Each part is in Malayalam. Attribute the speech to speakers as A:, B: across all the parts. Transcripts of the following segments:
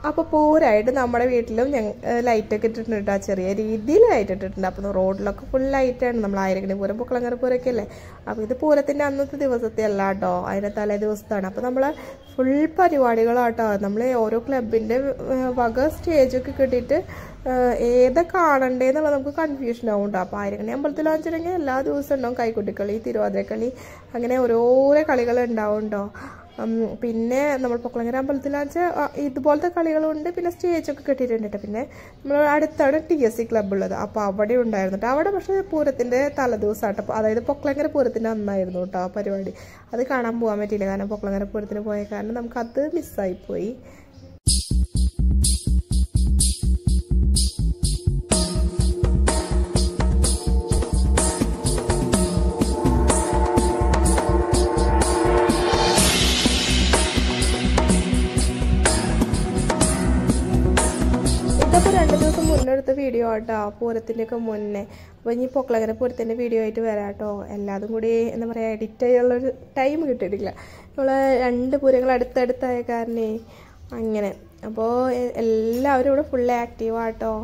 A: അപ്പോൾ പൂരായിട്ട് നമ്മുടെ വീട്ടിലും ഞങ്ങൾ ലൈറ്റൊക്കെ ഇട്ടിട്ടുണ്ട് കേട്ടോ ചെറിയ രീതിയിൽ ലൈറ്റ് ഇട്ടിട്ടുണ്ട് അപ്പോൾ റോഡിലൊക്കെ ഫുൾ ലൈറ്റാണ് നമ്മൾ ആയിരക്കണി പൂരം പൊക്കളങ്ങര പൂരമൊക്കെ അല്ലേ അപ്പോൾ ഇത് പൂരത്തിൻ്റെ അന്നത്തെ ദിവസത്തെ അല്ല കേട്ടോ അതിൻ്റെ തലേ ദിവസത്താണ് അപ്പോൾ നമ്മൾ ഫുൾ പരിപാടികളാട്ടോ നമ്മൾ ഓരോ ക്ലബിൻ്റെ വക സ്റ്റേജൊക്കെ കിട്ടിയിട്ട് ഏതാ കാണണ്ടേന്നുള്ളത് നമുക്ക് കൺഫ്യൂഷൻ ആവും കേട്ടോ അപ്പോൾ ആയിരക്കണി അമ്പലത്തിൽ വെച്ചിട്ടുണ്ടെങ്കിൽ എല്ലാ ദിവസവും ഉണ്ടാവും കൈക്കുട്ടിക്കളി തിരുവാതിരക്കളി അങ്ങനെ ഓരോരോ കളികൾ ഉണ്ടാവും കേട്ടോ ഉം, പിന്നെ നമ്മൾ പൊക്കുളങ്ങര അമ്പലത്തിലാച്ച ഇതുപോലത്തെ കളികളുണ്ട് പിന്നെ സ്റ്റേജൊക്കെ കെട്ടിയിട്ടുണ്ട് കേട്ടോ പിന്നെ നമ്മൾ അടുത്താണ് ടി എസ് സി ക്ലബ്ബ് ഉള്ളത് അപ്പോൾ അവിടെ ഉണ്ടായിരുന്നു കേട്ടോ അവിടെ പക്ഷേ പൂരത്തിൻ്റെ തലേദിവസമാട്ടോ അതായത് പൊക്കുളങ്ങര പൂരത്തിൻ്റെ അന്നായിരുന്നു കേട്ടോ ആ പരിപാടി അത് കാണാൻ പോകാൻ പറ്റിയില്ല കാരണം പൊക്കുളങ്ങര പൂരത്തിന് പോയ കാരണം നമുക്കത് മിസ്സായിപ്പോയി ഇതൊക്കെ രണ്ട് ദിവസം മുന്നേ എടുത്ത വീഡിയോ ആട്ടോ പൂരത്തിൻ്റെ ഒക്കെ മുന്നേ അപ്പോൾ ഇനി പൊക്കളകര പൂരത്തിൻ്റെ വീഡിയോ ആയിട്ട് വരാം കേട്ടോ എല്ലാതും കൂടി എന്താ പറയുക എഡിറ്റ് ചെയ്യാനുള്ളൊരു ടൈം കിട്ടിയിട്ടില്ല നമ്മൾ രണ്ട് പൂരങ്ങൾ അടുത്തടുത്തായ കാരണേ അങ്ങനെ അപ്പോൾ എ- എല്ലാവരും ഇവിടെ ഫുൾ ആക്റ്റീവ് ആട്ടോ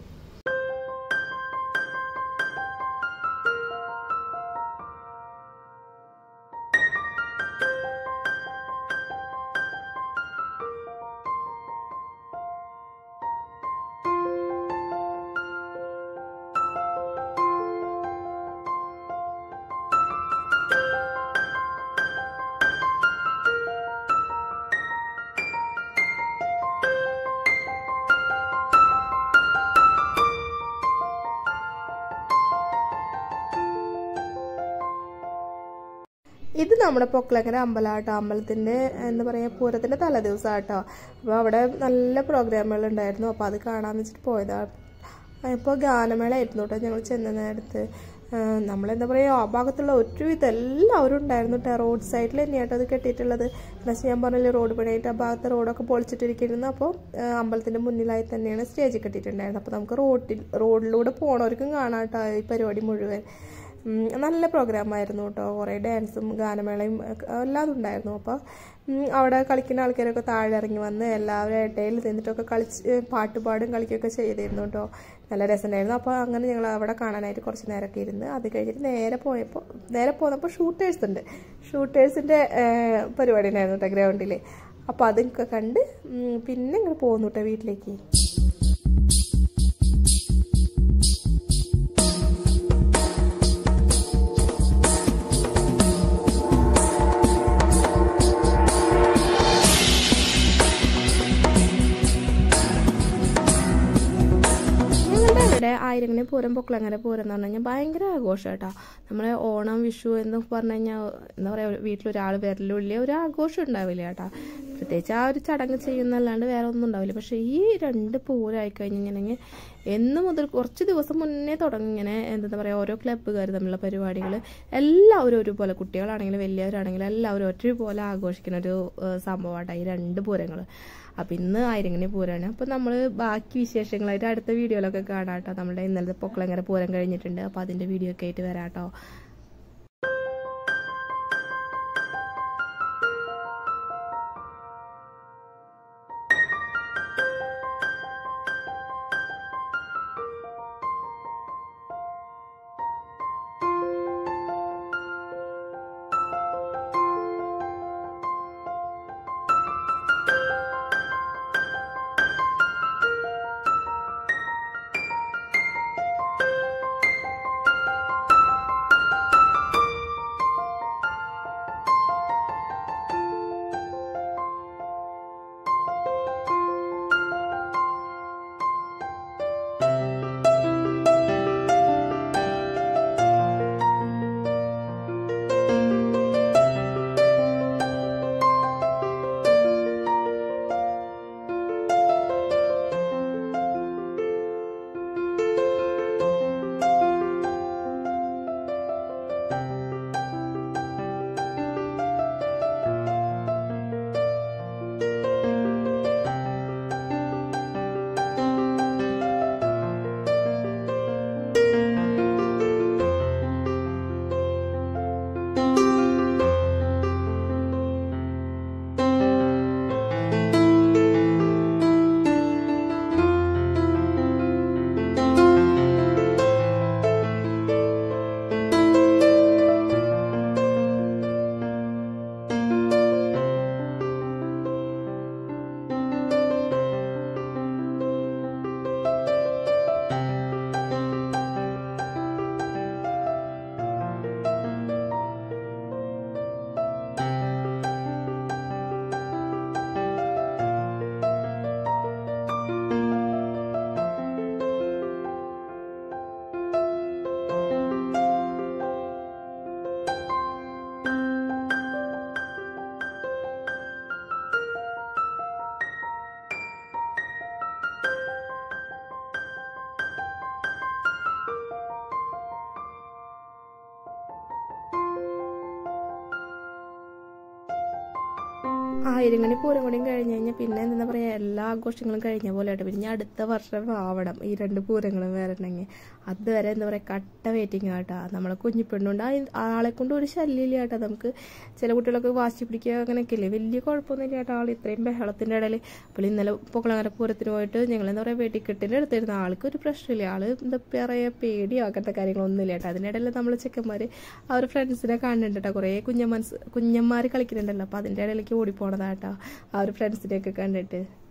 A: ഇത് നമ്മുടെ പൊക്കളങ്ങര അമ്പലമാട്ടോ അമ്പലത്തിൻ്റെ എന്താ പറയുക പൂരത്തിൻ്റെ തലേദിവസം ആട്ടോ അപ്പോൾ അവിടെ നല്ല പ്രോഗ്രാമുകൾ ഉണ്ടായിരുന്നു അപ്പോൾ അത് കാണാമെന്ന് വെച്ചിട്ട് പോയതാണ് ഇപ്പോൾ ഗാനമേള ആയിരുന്നു കേട്ടോ ഞങ്ങൾ ചെന്ന നേരത്ത് നമ്മളെന്താ പറയുക ആ ഭാഗത്തുള്ള ഒരുവിധം എല്ലാവരും ഉണ്ടായിരുന്നു കേട്ടോ റോഡ് സൈഡിൽ തന്നെയാട്ടോ അത് കെട്ടിയിട്ടുള്ളത് എന്ന് വെച്ചാൽ ഞാൻ പറഞ്ഞില്ലേ റോഡ് പണിയായിട്ട് ആ ഭാഗത്തെ റോഡൊക്കെ പൊളിച്ചിട്ടിരിക്കുന്നു അപ്പോൾ അമ്പലത്തിൻ്റെ മുന്നിലായി തന്നെയാണ് സ്റ്റേജ് കെട്ടിയിട്ടുണ്ടായിരുന്നത് അപ്പോൾ നമുക്ക് റോഡിൽ റോഡിലൂടെ പോണവർക്കും കാണാം കേട്ടോ ഈ പരിപാടി മുഴുവൻ ഉം, നല്ല പ്രോഗ്രാം ആയിരുന്നു കേട്ടോ കുറേ ഡാൻസും ഗാനമേളയും ഒക്കെ എല്ലാം ഉണ്ടായിരുന്നു അപ്പോൾ ഉം, അവിടെ കളിക്കുന്ന ആൾക്കാരൊക്കെ താഴെ ഇറങ്ങി വന്ന് എല്ലാവരും ഇടയിൽ നിന്നിട്ടൊക്കെ കളിച്ച് ഏ, പാട്ട് പാടും കളിക്കുകയൊക്കെ ചെയ്തിരുന്നു കേട്ടോ നല്ല രസമുണ്ടായിരുന്നു അപ്പോൾ അങ്ങനെ ഞങ്ങൾ അവിടെ കാണാനായിട്ട് കുറച്ച് നേരമൊക്കെ ഇരുന്ന് അത് കഴിഞ്ഞിട്ട് നേരെ പോയപ്പോൾ നേരെ പോന്നപ്പോൾ ഷൂട്ടേഴ്സ് ഉണ്ട് ഷൂട്ടേഴ്സിൻ്റെ പരിപാടി ഉണ്ടായിരുന്നു കേട്ടോ ഗ്രൗണ്ടിൽ അപ്പോൾ അതൊക്കെ കണ്ട് ഉം, പിന്നെ ഇങ്ങനെ പോന്നു കേട്ടോ വീട്ടിലേക്ക് ഞങ്ങളുടെ ഇവിടെ ആയിരങ്ങനെ പൂരം പൊക്കളങ്ങര പൂരം എന്ന് പറഞ്ഞു കഴിഞ്ഞാൽ ഭയങ്കര ആഘോഷം കേട്ടോ നമ്മളെ ഓണം വിഷു എന്ന് പറഞ്ഞു കഴിഞ്ഞാൽ എന്താ പറയുക വീട്ടിലൊരാൾ വരലില്ല ഒരു ആഘോഷം ഉണ്ടാവില്ല കേട്ടോ പ്രത്യേകിച്ച് ആ ഒരു ചടങ്ങ് ചെയ്യുന്നല്ലാണ്ട് വേറെ ഒന്നും ഉണ്ടാവില്ല പക്ഷേ ഈ രണ്ട് പൂരമായി കഴിഞ്ഞിട്ടുണ്ടെങ്കിൽ എന്ന് മുതൽ കുറച്ച് ദിവസം മുന്നേ തുടങ്ങി ഇങ്ങനെ എന്താ പറയുക ഓരോ ക്ലബ്ബുകാർ തമ്മിലുള്ള പരിപാടികൾ എല്ലാവരും ഒരുപോലെ കുട്ടികളാണെങ്കിലും വലിയവരാണെങ്കിലും എല്ലാവരും ഒരുപോലെ ആഘോഷിക്കുന്ന ഒരു സംഭവമാട്ടോ ഈ രണ്ട് പൂരങ്ങൾ അപ്പം ഇന്ന് ആയിരങ്ങനെ പൂരമാണ് അപ്പം നമ്മൾ ബാക്കി വിശേഷങ്ങളായിട്ട് അടുത്ത വീഡിയോയിലൊക്കെ കാണാം കേട്ടോ നമ്മുടെ ഇന്നലത്തെ പൊക്കളങ്ങര പൂരം കഴിഞ്ഞിട്ടുണ്ട് അപ്പോൾ അതിൻ്റെ വീഡിയോ ഒക്കെ ആയിട്ട് വരാം കേട്ടോ ആയിരങ്ങണി പൂരം കൂടിയും കഴിഞ്ഞ് കഴിഞ്ഞാൽ പിന്നെ എന്താ പറയുക എല്ലാ ആഘോഷങ്ങളും കഴിഞ്ഞ പോലെ ആയിട്ട് പിന്നെ അടുത്ത വർഷം ആവണം ഈ രണ്ട് പൂരങ്ങളും വരണമെങ്കിൽ അതുവരെ എന്താ പറയുക കട്ട വെയിറ്റിംഗ് ആട്ടാ നമ്മളെ കുഞ്ഞിപ്പെണ്ണുണ്ട് ആ ആളെ കൊണ്ട് ഒരു ശല്യമില്ല കേട്ടോ നമുക്ക് ചില കുട്ടികളൊക്കെ വാശി പിടിക്കുക അങ്ങനെയൊക്കെ ഇല്ലേ വലിയ കുഴപ്പമൊന്നുമില്ല കേട്ടോ ആൾ ഇത്രയും ബഹളത്തിൻ്റെ ഇടയിൽ അപ്പോൾ ഇന്നലെ പൊക്കളങ്ങര പൂരത്തിന് പോയിട്ട് ഞങ്ങൾ എന്താ പറയുക വെടിക്കെട്ടിൻ്റെ അടുത്തിരുന്ന ആൾക്ക് ഒരു പ്രശ്നമില്ല ആള് എന്താ പറയുക പേടിയോ അങ്ങനത്തെ കാര്യങ്ങളൊന്നുമില്ല കേട്ടോ അതിനിടയിൽ നമ്മൾ ചെക്കന്മാർ ആ ഒരു ഫ്രണ്ട്സിനെ കാണുന്നുണ്ട് കേട്ടോ കുറേ കുഞ്ഞമ്മൻസ് കുഞ്ഞന്മാർ കളിക്കുന്നുണ്ടല്ലോ അപ്പോൾ അതിൻ്റെ ഇടയിലേക്ക് ഓടിപ്പോണതാട്ടോ ആ ഒരു ഫ്രണ്ട്സിനെയൊക്കെ കണ്ടിട്ട്